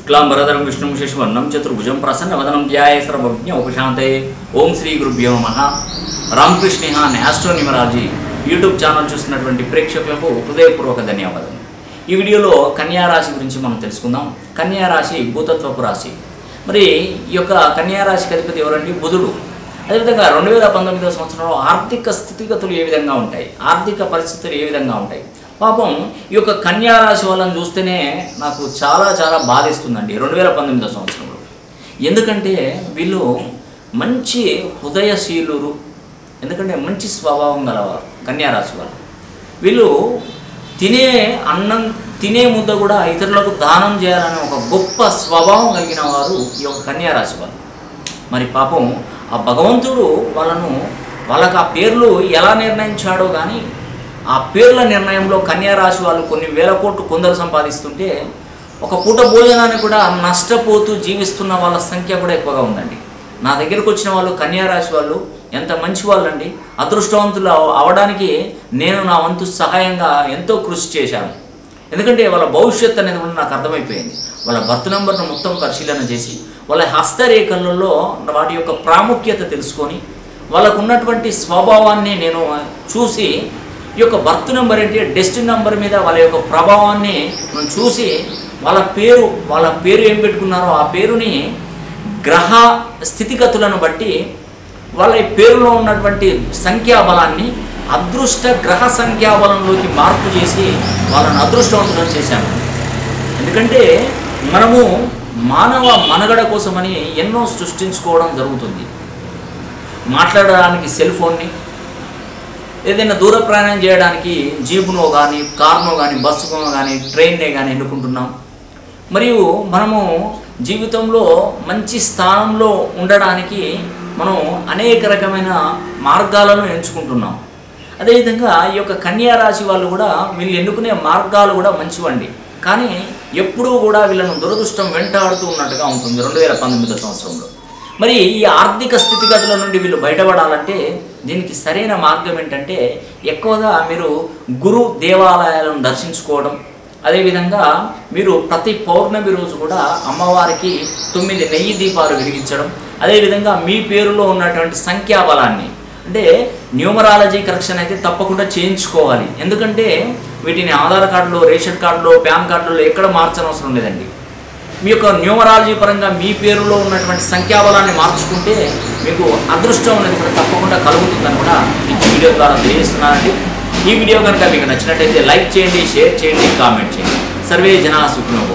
శుక్లాంబరధరం విష్ణుం శశివర్ణం చతుర్భుజం ప్రసన్నవదనం ధ్యాయ సర్వజ్ఞ ఉపశాంతే ఓం శ్రీ గురుభ్యో నమ Ramakrishna astro numerology YouTube channel చూస్తున్నటువంటి ప్రేక్షకులకు హృదయపూర్వక ధన్యవాదాలు ఈ వీడియోలో కన్యా రాశి గురించి మనం తెలుసుకుందాం కన్యా రాశి భూతత్వపు రాశి మరి ఈ యొక్క కన్యా రాశికి అధిపతి ఎవరండి బుధుడు అదేవిధంగా రెండు వేల పంతొమ్మిదవ సంవత్సరంలో ఆర్థిక స్థితిగతులు ఏ విధంగా ఉంటాయి ఆర్థిక పరిస్థితులు ఏ విధంగా ఉంటాయి పాపం ఈ యొక్క కన్యా రాశి వాళ్ళని చూస్తేనే నాకు చాలా చాలా బాధిస్తుందండి రెండు వేల పంతొమ్మిదవ సంవత్సరంలో ఎందుకంటే వీళ్ళు మంచి హృదయశీలురు ఎందుకంటే మంచి స్వభావం గలవారు కన్యా రాశి వాళ్ళు వీళ్ళు తినే అన్నం తినే ముద్ద కూడా ఇతరులకు దానం చేయాలనే ఒక గొప్ప స్వభావం కలిగిన వారు ఈ యొక్క కన్యా రాశి వాళ్ళు మరి పాపం ఆ భగవంతుడు వాళ్ళను వాళ్ళకి ఆ పేర్లు ఎలా నిర్ణయించాడో కానీ ఆ పేర్ల నిర్ణయంలో కన్యా రాశి వాళ్ళు కొన్ని వేల కోట్లు కొందరు సంపాదిస్తుంటే ఒక పూట భోజనాన్ని కూడా నష్టపోతూ జీవిస్తున్న వాళ్ళ సంఖ్య కూడా ఎక్కువగా ఉందండి నా దగ్గరకు వచ్చిన వాళ్ళు కన్యా రాశి వాళ్ళు ఎంత మంచి వాళ్ళండి అదృష్టవంతులు అవ- అవడానికి నేను నా వంతు సహాయంగా ఎంతో కృషి చేశాను ఎందుకంటే వాళ్ళ భవిష్యత్తు అనేది కూడా నాకు అర్థమైపోయింది వాళ్ళ బర్త్ నెంబర్ను మొత్తం పరిశీలన చేసి వాళ్ళ హస్తరేఖలలో వాటి యొక్క ప్రాముఖ్యత తెలుసుకొని వాళ్ళకు ఉన్నటువంటి స్వభావాన్ని నేను చూసి ఈ యొక్క బర్త్ నెంబర్ ఏంటి డెస్టిన్ నెంబర్ మీద వాళ్ళ యొక్క ప్రభావాన్ని మనం చూసి వాళ్ళ పేరు వాళ్ళ పేరు ఏం పెట్టుకున్నారో ఆ పేరుని గ్రహ స్థితిగతులను బట్టి వాళ్ళ ఈ పేరులో ఉన్నటువంటి సంఖ్యాబలాన్ని అదృష్ట గ్రహ సంఖ్యాబలంలోకి మార్పు చేసి వాళ్ళని అదృష్టవంతులను చేశాను ఎందుకంటే మనము మానవ మనుగడ కోసమని ఎన్నో సృష్టించుకోవడం జరుగుతుంది మాట్లాడడానికి సెల్ ఫోన్ని ఏదైనా దూర ప్రయాణం చేయడానికి జీపునో కానీ కార్నో కానీ బస్సునో కానీ ట్రైన్నే కానీ ఎన్నుకుంటున్నాం మరియు మనము జీవితంలో మంచి స్థానంలో ఉండడానికి మనం అనేక రకమైన మార్గాలను ఎంచుకుంటున్నాం అదేవిధంగా ఈ యొక్క కన్యా రాశి వాళ్ళు కూడా వీళ్ళు ఎన్నుకునే మార్గాలు కూడా మంచివండి కానీ ఎప్పుడూ కూడా వీళ్ళను దురదృష్టం వెంటాడుతూ ఉన్నట్టుగా ఉంటుంది రెండు వేల పంతొమ్మిదో సంవత్సరంలో మరి ఈ ఆర్థిక స్థితిగతుల నుండి వీళ్ళు బయటపడాలంటే దీనికి సరైన మార్గం ఏంటంటే ఎక్కువగా మీరు గురు దేవాలయాలను దర్శించుకోవడం అదేవిధంగా మీరు ప్రతి పౌర్ణమి రోజు కూడా అమ్మవారికి తొమ్మిది నెయ్యి దీపాలు వెలిగించడం అదేవిధంగా మీ పేరులో ఉన్నటువంటి సంఖ్యాబలాన్ని అంటే న్యూమరాలజీ కరెక్షన్ అయితే తప్పకుండా చేయించుకోవాలి ఎందుకంటే వీటిని ఆధార్ కార్డులో రేషన్ కార్డులో పాన్ కార్డులో ఎక్కడ మార్చనవసరం లేదండి మీ యొక్క న్యూమరాలజీ పరంగా మీ పేరులో ఉన్నటువంటి సంఖ్యాబలాన్ని మార్చుకుంటే మీకు అదృష్టం అనేది కూడా తప్పకుండా కలుగుతుందని కూడా ఈ వీడియో ద్వారా తెలియజేస్తున్నానండి ఈ వీడియో కనుక మీకు నచ్చినట్టయితే లైక్ చేయండి షేర్ చేయండి కామెంట్ చేయండి సర్వే జనా సుఖినో